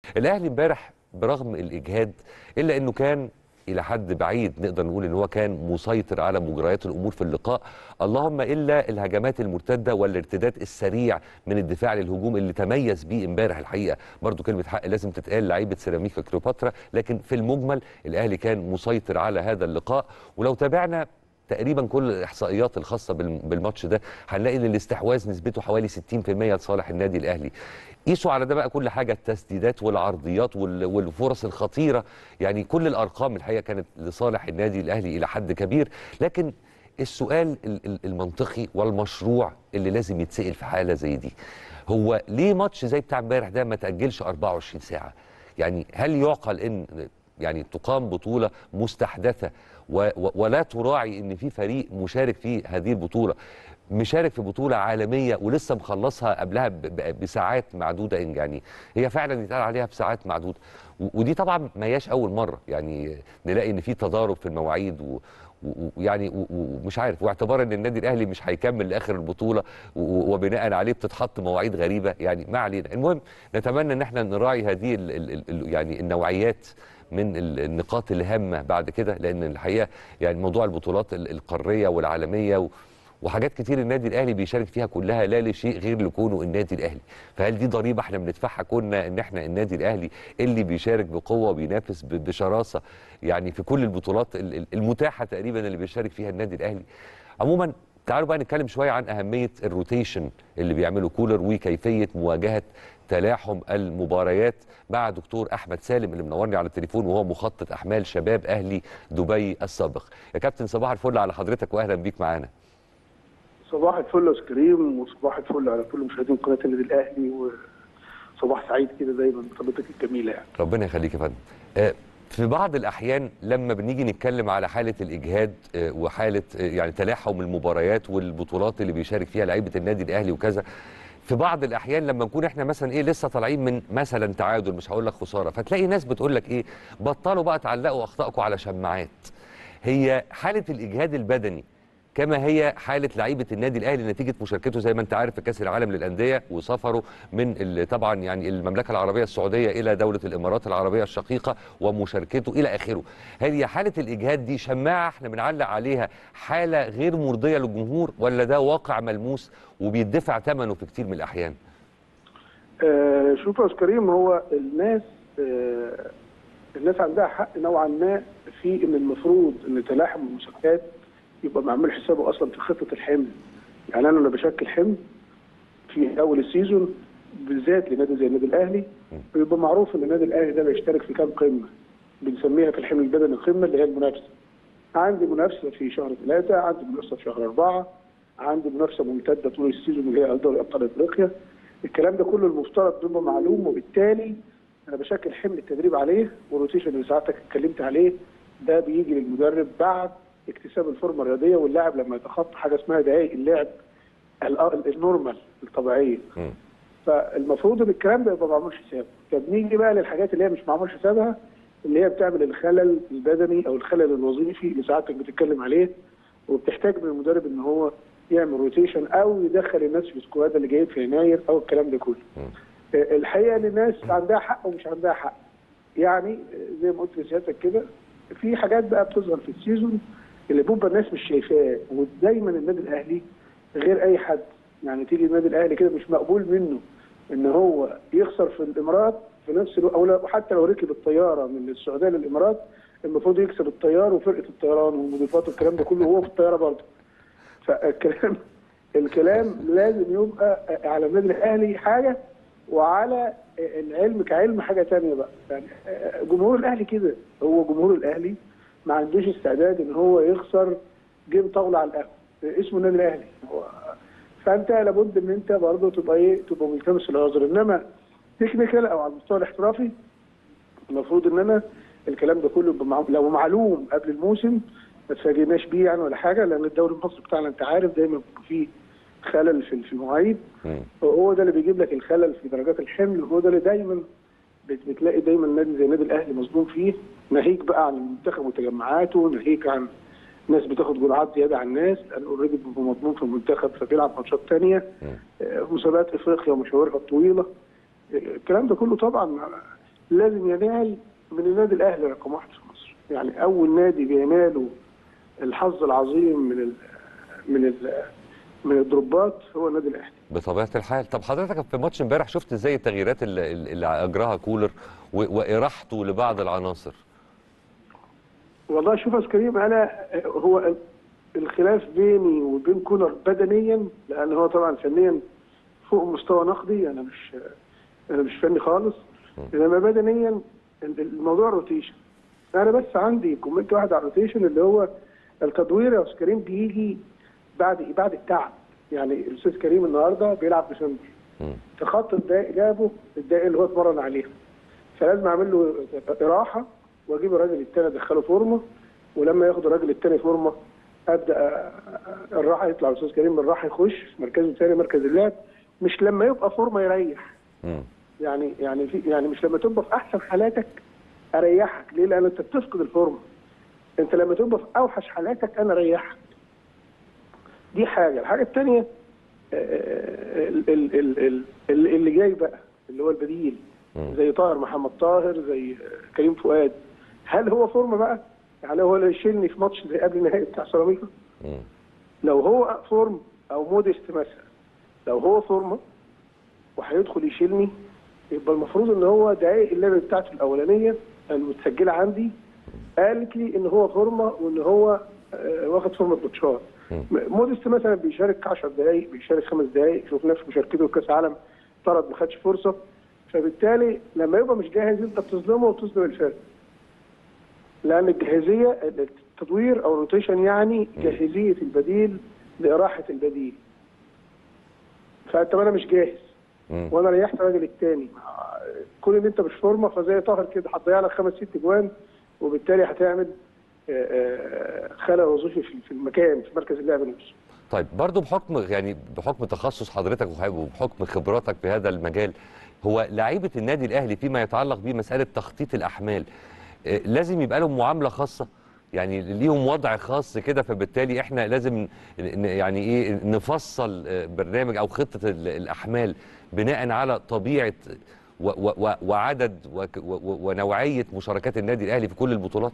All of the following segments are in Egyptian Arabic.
الاهلي امبارح برغم الاجهاد الا انه كان الى حد بعيد نقدر نقول ان هو كان مسيطر على مجريات الامور في اللقاء اللهم الا الهجمات المرتده والارتداد السريع من الدفاع للهجوم اللي تميز بيه امبارح الحقيقه برضو كلمه حق لازم تتقال لعيبه سيراميكا كليوباترا لكن في المجمل الاهلي كان مسيطر على هذا اللقاء ولو تابعنا تقريبا كل الاحصائيات الخاصه بال- بالماتش ده هنلاقي ان الاستحواذ نسبته حوالي 60% لصالح النادي الاهلي قيسوا على ده بقى كل حاجه التسديدات والعرضيات وال- والفرص الخطيره يعني كل الارقام الحقيقه كانت لصالح النادي الاهلي الى حد كبير لكن السؤال ال- ال- المنطقي والمشروع اللي لازم يتسال في حاله زي دي هو ليه ماتش زي بتاع امبارح ده ما تاجلش 24 ساعه يعني هل يعقل ان يعني تقام بطوله مستحدثه و و ولا تراعي ان في فريق مشارك في هذه البطوله مشارك في بطوله عالميه ولسه مخلصها قبلها ب- ب- بساعات معدوده إن يعني هي فعلا يتقال عليها بساعات معدوده و- ودي طبعا ما هياش اول مره يعني نلاقي ان في تضارب في المواعيد و و- ويعني و- و- ومش عارف واعتبار ان النادي الاهلي مش هيكمل لاخر البطوله و- و- وبناء عليه بتتحط مواعيد غريبه يعني ما علينا المهم نتمنى ان احنا نراعي هذه ال ال ال يعني النوعيات من ال- النقاط الهامه بعد كده لان الحقيقه يعني موضوع البطولات ال- القاريه والعالميه و وحاجات كتير النادي الاهلي بيشارك فيها كلها لا لشيء غير لكونه النادي الاهلي فهل دي ضريبه احنا بندفعها كنا ان احنا النادي الاهلي اللي بيشارك بقوه وبينافس ب- بشراسه يعني في كل البطولات ال- ال- المتاحه تقريبا اللي بيشارك فيها النادي الاهلي عموما تعالوا بقى نتكلم شويه عن اهميه الروتيشن اللي بيعمله كولر وكيفيه مواجهه تلاحم المباريات مع دكتور احمد سالم اللي منورني على التليفون وهو مخطط احمال شباب اهلي دبي السابق يا كابتن صباح الفل على حضرتك واهلا بيك معانا صباح الفل يا أستاذ كريم وصباح الفل على كل مشاهدين قناه النادي الاهلي وصباح سعيد كده دايما بطلتك الجميله يعني. ربنا يخليك يا فندم آه، في بعض الاحيان لما بنيجي نتكلم على حاله الاجهاد آه، وحاله آه، يعني تلاحم المباريات والبطولات اللي بيشارك فيها لعيبه النادي الاهلي وكذا في بعض الاحيان لما نكون احنا مثلا ايه لسه طالعين من مثلا تعادل مش هقول لك خساره فتلاقي ناس بتقول لك ايه بطلوا بقى تعلقوا اخطائكم على شماعات هي حاله الاجهاد البدني كما هي حاله لعيبه النادي الاهلي نتيجه مشاركته زي ما انت عارف في كاس العالم للانديه وسفره من ال- طبعا يعني المملكه العربيه السعوديه الى دوله الامارات العربيه الشقيقه ومشاركته الى اخره. هي حاله الاجهاد دي شماعه احنا بنعلق عليها حاله غير مرضيه للجمهور ولا ده واقع ملموس وبيدفع ثمنه في كتير من الاحيان؟ آه شوف يا أستاذ كريم هو الناس آه الناس عندها حق نوعا ما في ان المفروض ان تلاحم المسابقات يبقى معمول حسابه اصلا في خطه الحمل يعني انا لما بشكل حمل في اول السيزون بالذات لنادي زي النادي الاهلي بيبقى معروف ان النادي الاهلي ده بيشترك في كام قمه بنسميها في الحمل البدني القمه اللي هي المنافسه عندي منافسه في شهر ثلاثه عندي منافسه في شهر اربعه عندي منافسه ممتده طول السيزون اللي هي دوري ابطال افريقيا الكلام ده كله المفترض بيبقى معلوم وبالتالي انا بشكل حمل التدريب عليه والروتيشن اللي ساعتك اتكلمت عليه ده بيجي للمدرب بعد اكتساب الفورمه الرياضيه واللاعب لما يتخطى حاجه اسمها دقائق اللعب ال- النورمال الطبيعيه مم. فالمفروض ان الكلام ده يبقى معمول حسابه طب نيجي بقى للحاجات اللي هي مش معمول حسابها اللي هي بتعمل الخلل البدني او الخلل الوظيفي اللي ساعتك بتتكلم عليه وبتحتاج من المدرب ان هو يعمل روتيشن او يدخل الناس في السكواد اللي جايين في يناير او الكلام ده كله مم. آه، الحقيقه ان الناس عندها حق ومش عندها حق يعني آه، زي ما قلت لسيادتك كده في حاجات بقى بتظهر في السيزون اللي بيبقى الناس مش شايفاه ودايما النادي الاهلي غير اي حد يعني تيجي النادي الاهلي كده مش مقبول منه ان هو يخسر في الامارات في نفس الوقت او لو- حتى لو ركب الطياره من السعوديه للامارات المفروض يكسب الطيار وفرقه الطيران والمضيفات والكلام ده كله وهو في الطياره برضه فالكلام الكلام لازم يبقى على النادي الاهلي حاجه وعلى العلم كعلم حاجه ثانيه بقى يعني جمهور الاهلي كده هو جمهور الاهلي ما عندوش استعداد ان هو يخسر جيم طاوله على القهوه اسمه النادي الاهلي هو فانت لابد ان انت برضه تبقى ايه تبقى ملتمس العذر انما تكنيكال او على المستوى الاحترافي المفروض ان انا الكلام ده كله يبقى مع- لو معلوم قبل الموسم ما تفاجئناش بيه يعني ولا حاجه لان الدوري المصري بتاعنا انت عارف دايما بيبقى فيه خلل في في المواعيد مم. هو ده اللي بيجيب لك الخلل في درجات الحمل هو ده اللي دايما بت- بتلاقي دايما نادي زي النادي الاهلي مصدوم فيه ناهيك بقى عن المنتخب وتجمعاته ناهيك عن ناس بتاخد جرعات زياده عن الناس لان اوريدي بيبقى مضمون في المنتخب فبيلعب ماتشات ثانيه مسابقات افريقيا ومشاويرها الطويله الكلام ده كله طبعا لازم ينال من النادي الاهلي رقم واحد في مصر يعني اول نادي بيناله الحظ العظيم من ال من ال من الدروبات هو النادي الاهلي بطبيعه الحال طب حضرتك في ماتش امبارح شفت ازاي التغييرات اللي, اللي اجراها كولر و- واراحته لبعض العناصر والله شوف يا أستاذ كريم انا هو الخلاف بيني وبين كولر بدنيا لان هو طبعا فنيا فوق مستوى نقدي انا مش انا مش فني خالص انما بدنيا الموضوع روتيشن انا بس عندي كومنت واحد على الروتيشن اللي هو التدوير يا استاذ كريم بيجي بعد بعد التعب يعني الاستاذ كريم النهارده بيلعب ديسمبر مم. في خط الدقائق جابه الدقائق اللي هو اتمرن عليها فلازم اعمل له اراحه واجيب الراجل الثاني ادخله فورمه ولما ياخد الراجل الثاني فورمه ابدا أ- الراحه يطلع الاستاذ كريم من الراحه يخش مركزه الثاني مركز اللعب مش لما يبقى فورمه يريح مم. يعني يعني في يعني مش لما تبقى في احسن حالاتك اريحك ليه؟ لان انت بتفقد الفورمه انت لما تبقى في اوحش حالاتك انا اريحك دي حاجه الحاجه الثانيه اللي جاي بقى اللي هو البديل مم. زي طاهر محمد طاهر زي آه، كريم فؤاد هل هو فورمه بقى؟ يعني هو اللي يشيلني في ماتش زي قبل النهائي بتاع سيراميكا مم. لو هو فورم او موديست مثلا لو هو فورمه وهيدخل يشيلني يبقى المفروض ان هو دقائق اللعب بتاعته الاولانيه المتسجله عندي قالت لي ان هو فورمه وان هو آه، واخد فورمه بوتشار مم. موديست مثلا بيشارك 10 دقائق بيشارك خمس دقائق شفناه في مشاركته في كاس عالم طرد ما خدش فرصه فبالتالي لما يبقى مش جاهز انت بتظلمه وبتظلم الفرق لان الجاهزيه التدوير او الروتيشن يعني جاهزيه البديل لاراحه البديل فانت ما انا مش جاهز مم. وانا ريحت الراجل الثاني كون ان انت مش فورمه فزي طاهر كده هتضيع لك خمس ست جوان وبالتالي هتعمل آه، آه، خلل وظيفي في في المكان في مركز اللعب نفسه طيب برضو بحكم يعني بحكم تخصص حضرتك وح- وبحكم خبراتك في هذا المجال هو لعيبه النادي الاهلي فيما يتعلق بمساله تخطيط الاحمال آه، لازم يبقى لهم معامله خاصه يعني ليهم وضع خاص كده فبالتالي احنا لازم ن- ن- يعني ايه نفصل آه، برنامج او خطه ال- الاحمال بناء على طبيعه و و و وعدد وك- و و ونوعيه مشاركات النادي الاهلي في كل البطولات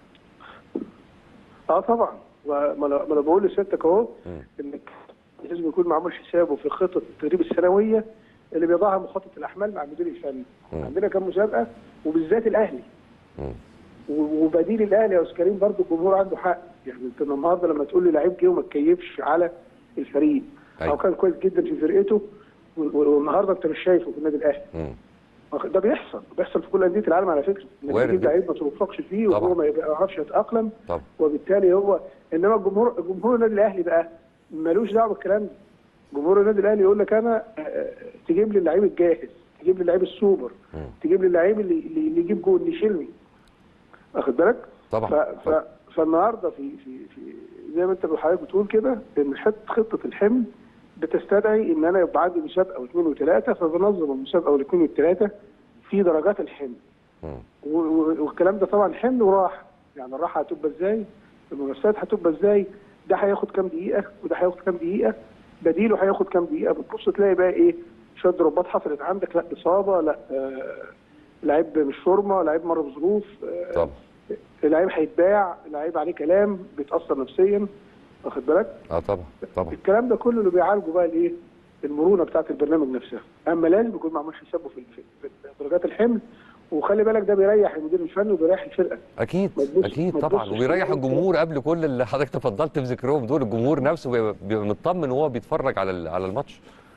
اه طبعا وما انا ما أنا بقول لسيادتك اهو مم. انك لازم يكون معمول حسابه في خطه التدريب السنويه اللي بيضعها مخطط الاحمال مع المدير الفني مم. عندنا كم مسابقه وبالذات الاهلي مم. و- وبديل الاهلي يا استاذ كريم برضه الجمهور عنده حق يعني انت النهارده لما تقول لي لعيب جه وما تكيفش على الفريق أيوة. او كان كويس جدا في فرقته و- و- والنهارده انت مش شايفه في النادي الاهلي مم. ده بيحصل بيحصل في كل انديه العالم على فكره انك وارد تجيب جدا. لعيب ما توفقش فيه طبعا. وهو ما يعرفش يتاقلم طب وبالتالي هو انما الجمهور جمهور النادي الاهلي بقى ملوش دعوه بالكلام ده جمهور النادي الاهلي يقول لك انا آه، تجيب لي اللعيب الجاهز تجيب لي اللعيب السوبر مم. تجيب لي اللعيب اللي اللي اللي يجيب جول اللي يشيلني واخد بالك طبعا ف... ف... فالنهارده في في في زي ما انت حضرتك بتقول كده ان حط خطه الحمل بتستدعي ان انا يبقى عندي مسابقه واثنين وثلاثه فبنظم المسابقه والاثنين والثلاثه في درجات الحمل مم. و- و- والكلام ده طبعا حمل وراحه يعني الراحه هتبقى ازاي المنافسات هتبقى ازاي ده هياخد كام دقيقه وده هياخد كام دقيقه بديله هياخد كام دقيقه بتبص تلاقي بقى ايه شويه ضربات حصلت عندك لا اصابه لا آه لعيب مش فورمه لعيب مر بظروف آه طبعا لعيب هيتباع لعيب عليه كلام بيتاثر نفسيا واخد بالك اه طبعا طبعا الكلام ده كله اللي بيعالجه بقى الايه المرونه بتاعت البرنامج نفسها اما لازم يكون معمول حسابه في في- في درجات الحمل وخلي بالك ده بيريح المدير الفني وبيريح الفرقه اكيد ما تبصش- اكيد ما طبعا تبصش وبيريح في- الجمهور قبل كل اللي حضرتك تفضلت بذكرهم دول الجمهور نفسه بيبقى بيبقى مطمن وهو بيتفرج على ال- على الماتش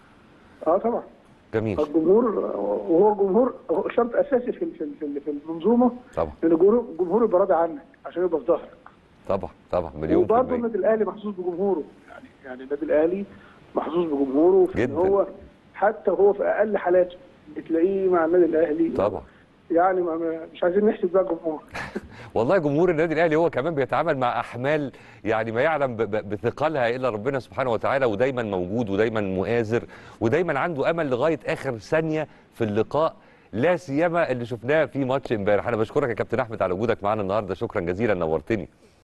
اه طبعا جميل الجمهور وهو الجمهور هو شرط اساسي في في في- في المنظومه طبعا ان الجمهور الجمهور يبقى راضي عنك عشان يبقى في ظهرك طبعا طبعا مليون في وبرضه المية النادي الاهلي محظوظ بجمهوره يعني يعني النادي الاهلي محظوظ بجمهوره في ان جداً. هو حتى وهو في اقل حالاته بتلاقيه مع النادي الاهلي طبعا يعني ما ما- مش عايزين نحسب بقى الجمهور والله جمهور النادي الاهلي هو كمان بيتعامل مع احمال يعني ما يعلم ب- ب- بثقلها الا ربنا سبحانه وتعالى ودايما موجود ودايما مؤازر ودايما عنده امل لغايه اخر ثانيه في اللقاء لا سيما اللي شفناه في ماتش امبارح انا بشكرك يا كابتن احمد على وجودك معانا النهارده شكرا جزيلا نورتني